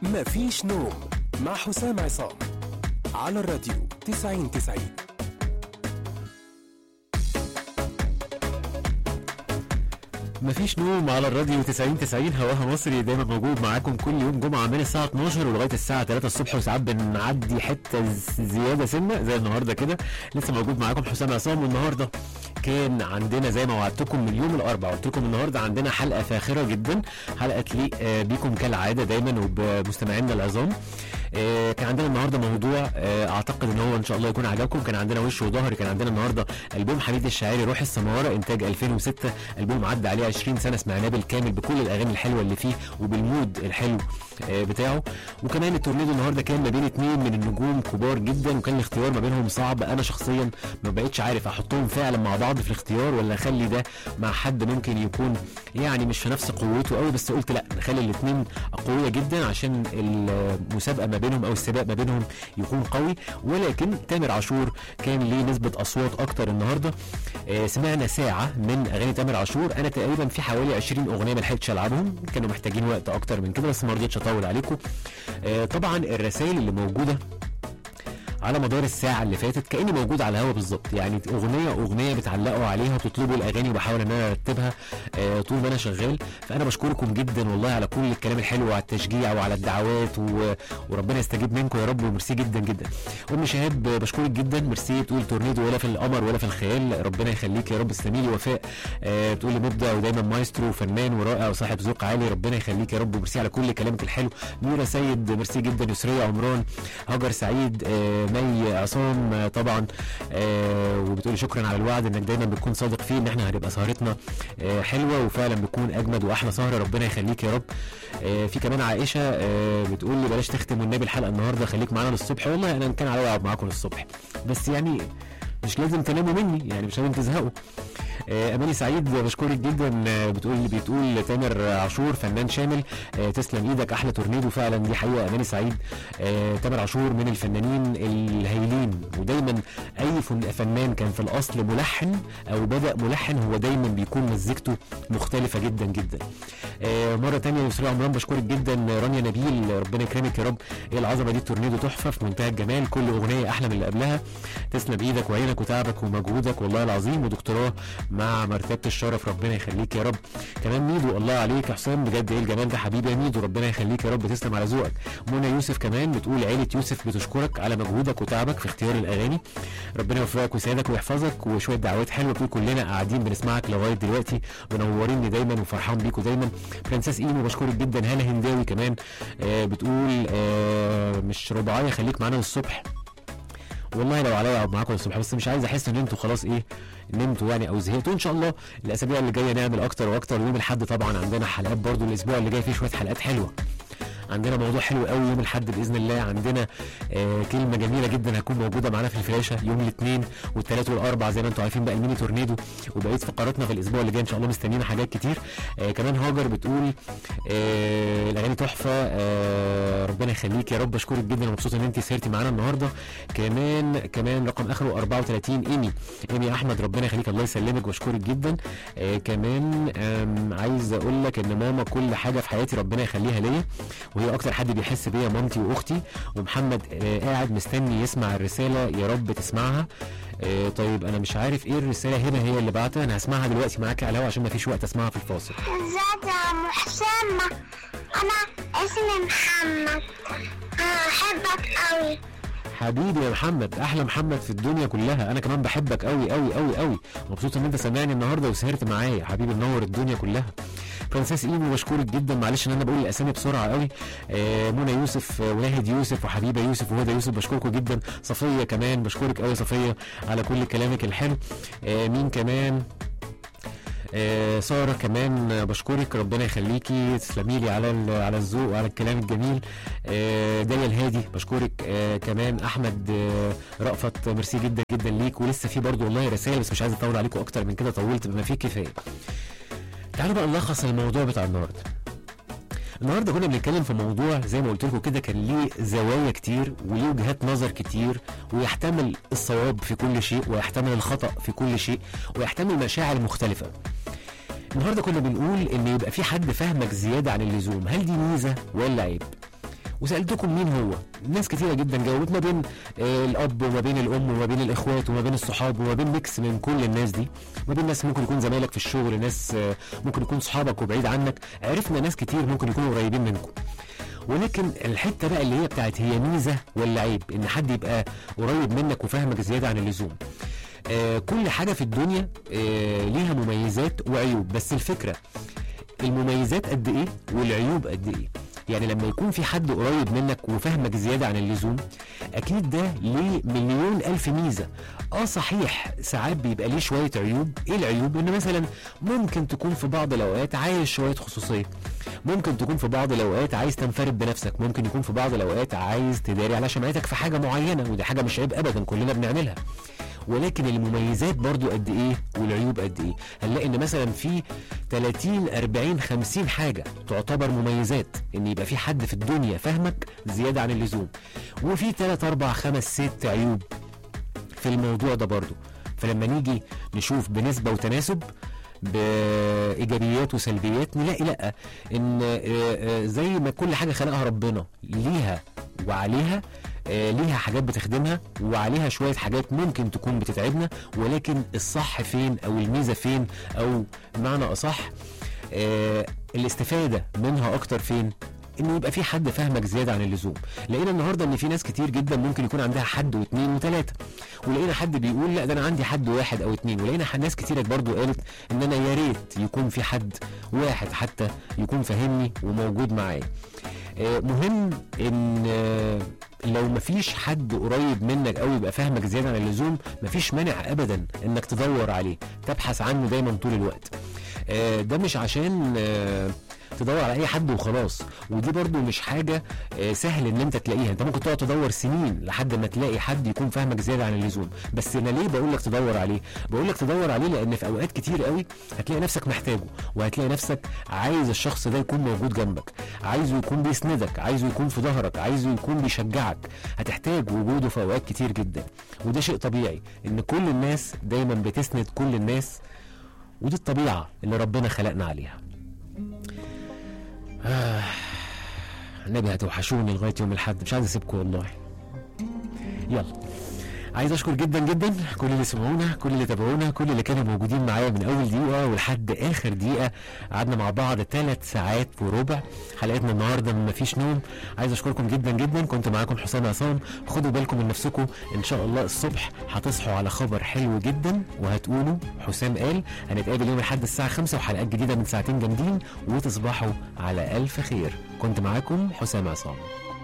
مفيش نوم مع حسام عصام على الراديو 90 90 مفيش نوم على الراديو 90 90 هواها مصري دايما موجود معاكم كل يوم جمعه من الساعه 12 ولغايه الساعه 3 الصبح وساعات بنعدي حته ز- زياده سنه زي النهارده كده لسه موجود معاكم حسام عصام والنهارده كان عندنا زي ما وعدتكم من يوم الاربعاء قلت لكم النهارده عندنا حلقه فاخره جدا حلقه تليق آه، بيكم كالعاده دايما وبمستمعينا العظام آه، كان عندنا النهارده موضوع آه، اعتقد ان هو ان شاء الله يكون عجبكم كان عندنا وش وظهر كان عندنا النهارده البوم حميد الشاعري روح السماره انتاج 2006 البوم عدى عليه 20 سنه سمعناه بالكامل بكل الاغاني الحلوه اللي فيه وبالمود الحلو آه، بتاعه وكمان التورنيدو النهارده كان ما بين اتنين من النجوم كبار جدا وكان الاختيار ما بينهم صعب انا شخصيا ما بقتش عارف احطهم فعلا مع بعض في الاختيار ولا اخلي ده مع حد ممكن يكون يعني مش في نفس قوته قوي بس قلت لا نخلي الاثنين اقوياء جدا عشان المسابقه ما بينهم او السباق ما بينهم يكون قوي ولكن تامر عاشور كان ليه نسبه اصوات اكتر النهارده آه، سمعنا ساعه من اغاني تامر عاشور انا تقريبا في حوالي 20 اغنيه ما لحقتش العبهم كانوا محتاجين وقت اكتر من كده بس ما رضيتش اطول عليكم آه، طبعا الرسائل اللي موجوده على مدار الساعة اللي فاتت كأني موجود على الهوا بالظبط يعني أغنية أغنية بتعلقوا عليها وتطلبوا الأغاني وبحاول إن أنا أرتبها آه طول ما أنا شغال فأنا بشكركم جدا والله على كل الكلام الحلو وعلى التشجيع وعلى الدعوات و... وربنا يستجيب منكم يا رب وميرسي جدا جدا أم شهاب بشكرك جدا ميرسي تقول تورنيدو ولا في القمر ولا في الخيال ربنا يخليك يا رب تسلمي لي وفاء آه تقول لي مبدع ودايما مايسترو وفنان ورائع وصاحب ذوق عالي ربنا يخليك يا رب وميرسي على كل كلامك الحلو ميرا سيد ميرسي جدا يسرية عمران هاجر سعيد آه مي عصام آه طبعا آه وبتقولي شكرا على الوعد انك دايما بتكون صادق فيه ان احنا هنبقى سهرتنا آه حلوه وفعلا بتكون اجمد واحلى سهره ربنا يخليك يا رب آه في كمان عائشه آه بتقول لي بلاش تختم والنبي الحلقه النهارده خليك معانا للصبح والله انا إن كان عليا اقعد معاكم للصبح بس يعني مش لازم تناموا مني يعني مش لازم تزهقوا آه، اماني سعيد بشكرك جدا آه، بتقول بتقول تامر عاشور فنان شامل آه، تسلم ايدك احلى تورنيدو فعلا دي حقيقه اماني سعيد آه، تامر عاشور من الفنانين الهايلين ودايما اي فن- فنان كان في الاصل ملحن او بدا ملحن هو دايما بيكون مزيكته مختلفه جدا جدا آه، مره تانية يسرا عمران بشكرك جدا رانيا نبيل ربنا يكرمك يا رب ايه العظمه دي التورنيدو تحفه في منتهى الجمال كل اغنيه احلى من اللي قبلها تسلم ايدك وعينك وتعبك ومجهودك والله العظيم ودكتوراه مع مرتبه الشرف ربنا يخليك يا رب كمان ميدو الله عليك يا حسام بجد ايه الجمال ده حبيبي يا ميدو ربنا يخليك يا رب تسلم على ذوقك منى يوسف كمان بتقول عيله يوسف بتشكرك على مجهودك وتعبك في اختيار الاغاني ربنا يوفقك ويسعدك ويحفظك وشويه دعوات حلوه بتقول كلنا قاعدين بنسمعك لغايه دلوقتي منوريني دايما وفرحان بيكوا دايما برنسس ايمو بشكرك جدا هاله هنداوي كمان آه بتقول آه مش رباعيه خليك معانا للصبح والله لو عليا اقعد معاكم الصبح بس مش عايز احس ان انتوا خلاص ايه نمتوا يعني او زهقتوا ان شاء الله الاسابيع اللي جايه نعمل اكتر واكتر يوم الاحد طبعا عندنا حلقات برضو الاسبوع اللي جاي فيه شويه حلقات حلوه عندنا موضوع حلو قوي يوم الاحد باذن الله عندنا آه كلمه جميله جدا هتكون موجوده معانا في الفلاشه يوم الاثنين والثلاث والاربع زي ما انتم عارفين بقى الميني تورنيدو وبقيه فقراتنا في الاسبوع اللي جاي ان شاء الله مستنيين حاجات كتير آه كمان هاجر بتقول آه الاغاني تحفه آه ربنا يخليك يا رب اشكرك جدا ومبسوط ان انت سهرتي معانا النهارده كمان كمان رقم اخره 34 ايمي ايمي احمد ربنا يخليك الله يسلمك واشكرك جدا آه كمان آم، عايز اقول لك ان ماما كل حاجه في حياتي ربنا يخليها ليا وهي اكتر حد بيحس بيا مامتي واختي ومحمد آه قاعد مستني يسمع الرساله يا رب تسمعها آه طيب انا مش عارف ايه الرساله هنا هي اللي بعتها انا هسمعها دلوقتي معاك على الهوا عشان ما فيش وقت اسمعها في الفاصل ازيك يا عم حسام انا اسمي محمد احبك قوي حبيبي يا محمد احلى محمد في الدنيا كلها انا كمان بحبك قوي قوي قوي قوي مبسوط ان انت سامعني النهارده وسهرت معايا حبيبي منور الدنيا كلها فرانسيس ايمو بشكرك جدا معلش ان انا بقول الاسامي بسرعه قوي آه منى يوسف آه، وناهد يوسف وحبيبه يوسف وهدى يوسف بشكركم جدا صفيه كمان بشكرك قوي صفيه على كل كلامك الحلو آه مين كمان آه ساره كمان آه، بشكرك ربنا يخليكي تسلمي لي على ال- على الذوق وعلى الكلام الجميل آه داليا الهادي بشكرك آه كمان احمد آه رأفت ميرسي جدا جدا ليك ولسه في برضو والله رسائل بس مش عايز اطول عليكم اكتر من كده طولت بما فيه كفايه تعالوا بقى نلخص الموضوع بتاع النهارده النهارده كنا بنتكلم في موضوع زي ما قلت لكم كده كان ليه زوايا كتير وليه وجهات نظر كتير ويحتمل الصواب في كل شيء ويحتمل الخطأ في كل شيء ويحتمل مشاعر مختلفة النهارده كنا بنقول ان يبقى في حد فاهمك زيادة عن اللزوم هل دي ميزة ولا عيب وسالتكم مين هو ناس كتيره جدا جاوبت ما بين آه، الاب وما بين الام وما بين الاخوات وما بين الصحاب وما بين ميكس من كل الناس دي ما بين ناس ممكن يكون زمايلك في الشغل ناس آه، ممكن يكون صحابك وبعيد عنك عرفنا ناس كتير ممكن يكونوا قريبين منكم ولكن الحته بقى اللي هي بتاعت هي ميزه ولا عيب ان حد يبقى قريب منك وفاهمك زياده عن اللزوم آه كل حاجه في الدنيا آه ليها مميزات وعيوب بس الفكره المميزات قد ايه والعيوب قد ايه يعني لما يكون في حد قريب منك وفاهمك زياده عن اللزوم اكيد ده ليه مليون الف ميزه اه صحيح ساعات بيبقى ليه شويه عيوب ايه العيوب ان مثلا ممكن تكون في بعض الاوقات عايز شويه خصوصيه ممكن تكون في بعض الاوقات عايز تنفرد بنفسك ممكن يكون في بعض الاوقات عايز تداري على شمعتك في حاجه معينه ودي حاجه مش عيب ابدا كلنا بنعملها ولكن المميزات برضو قد ايه والعيوب قد ايه هنلاقي ان مثلا في 30 40 50 حاجه تعتبر مميزات ان يبقى في حد في الدنيا فاهمك زياده عن اللزوم وفي 3 4 5 6 عيوب في الموضوع ده برضو فلما نيجي نشوف بنسبه وتناسب بايجابيات وسلبيات نلاقي لا ان آه، آه، زي ما كل حاجه خلقها ربنا ليها وعليها آه، ليها حاجات بتخدمها وعليها شويه حاجات ممكن تكون بتتعبنا ولكن الصح فين او الميزه فين او بمعنى اصح آه، الاستفاده منها اكتر فين انه يبقى في حد فاهمك زياده عن اللزوم لقينا النهارده ان في ناس كتير جدا ممكن يكون عندها حد واثنين وثلاثه ولقينا حد بيقول لا ده انا عندي حد واحد او اتنين ولقينا ح- ناس كتيره برضو قالت ان انا يا ريت يكون في حد واحد حتى يكون فاهمني وموجود معايا آه، مهم ان آه، لو مفيش حد قريب منك او يبقى فاهمك زياده عن اللزوم مفيش مانع ابدا انك تدور عليه تبحث عنه دايما طول الوقت آه، ده مش عشان آه، تدور على اي حد وخلاص ودي برضو مش حاجه آه، سهل ان انت تلاقيها انت ممكن تقعد تدور سنين لحد ما تلاقي حد يكون فاهمك زياده عن اللزوم بس انا ليه بقول لك تدور عليه بقول لك تدور عليه لان في اوقات كتير قوي هتلاقي نفسك محتاجه وهتلاقي نفسك عايز الشخص ده يكون موجود جنبك عايزه يكون بيسندك عايزه يكون في ظهرك عايزه يكون بيشجعك هتحتاج وجوده في اوقات كتير جدا وده شيء طبيعي ان كل الناس دايما بتسند كل الناس ودي الطبيعه اللي ربنا خلقنا عليها آه. النبي هتوحشوني لغايه يوم الاحد مش عايز اسيبكم والله يلا عايز اشكر جدا جدا كل اللي سمعونا كل اللي تابعونا كل اللي كانوا موجودين معايا من اول دقيقه ولحد اخر دقيقه قعدنا مع بعض ثلاث ساعات وربع حلقتنا النهارده من مفيش نوم عايز اشكركم جدا جدا كنت معاكم حسام عصام خدوا بالكم من نفسكم ان شاء الله الصبح هتصحوا على خبر حلو جدا وهتقولوا حسام قال هنتقابل يوم الاحد الساعه 5 وحلقات جديده من ساعتين جامدين وتصبحوا على الف خير كنت معاكم حسام عصام